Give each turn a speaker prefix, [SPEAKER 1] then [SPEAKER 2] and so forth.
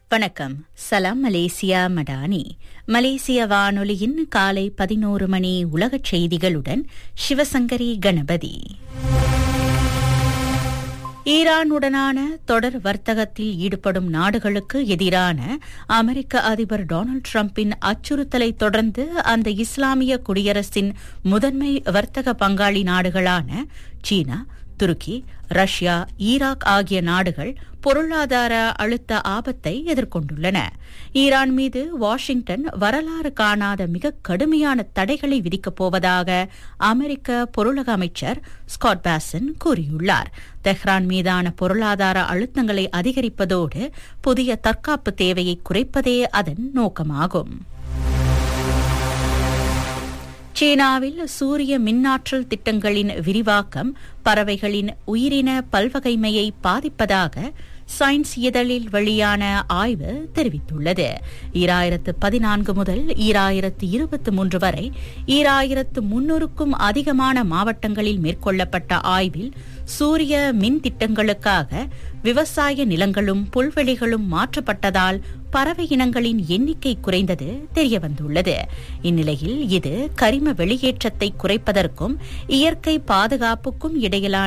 [SPEAKER 1] வணக்கம் சலாம் மலேசியா மடானி மலேசிய வானொலியின் காலை பதினோரு மணி உலகச் செய்திகளுடன் சிவசங்கரி கணபதி ஈரானுடனான தொடர் வர்த்தகத்தில் ஈடுபடும் நாடுகளுக்கு எதிரான அமெரிக்க அதிபர் டொனால்டு டிரம்பின் அச்சுறுத்தலை தொடர்ந்து அந்த இஸ்லாமிய குடியரசின் முதன்மை வர்த்தக பங்காளி நாடுகளான சீனா துருக்கி ரஷ்யா ஈராக் ஆகிய நாடுகள் பொருளாதார அழுத்த ஆபத்தை எதிர்கொண்டுள்ளன ஈரான் மீது வாஷிங்டன் வரலாறு காணாத மிக கடுமையான தடைகளை விதிக்கப் போவதாக அமெரிக்க பொருளக அமைச்சர் ஸ்காட் பாசன் கூறியுள்ளார் தெஹ்ரான் மீதான பொருளாதார அழுத்தங்களை அதிகரிப்பதோடு புதிய தற்காப்பு தேவையை குறைப்பதே அதன் நோக்கமாகும் சீனாவில் சூரிய மின்னாற்றல் திட்டங்களின் விரிவாக்கம் பறவைகளின் உயிரின பல்வகைமையை பாதிப்பதாக சயின்ஸ் இதழில் வெளியான ஆய்வு தெரிவித்துள்ளது ஈராயிரத்து பதினான்கு முதல் ஈராயிரத்து இருபத்தி மூன்று வரை ஈராயிரத்து முன்னூறுக்கும் அதிகமான மாவட்டங்களில் மேற்கொள்ளப்பட்ட ஆய்வில் சூரிய மின் திட்டங்களுக்காக விவசாய நிலங்களும் புல்வெளிகளும் மாற்றப்பட்டதால் பறவை இனங்களின் எண்ணிக்கை குறைந்தது தெரியவந்துள்ளது இந்நிலையில் இது கரிம வெளியேற்றத்தை குறைப்பதற்கும் இயற்கை பாதுகாப்புக்கும் இடையிலான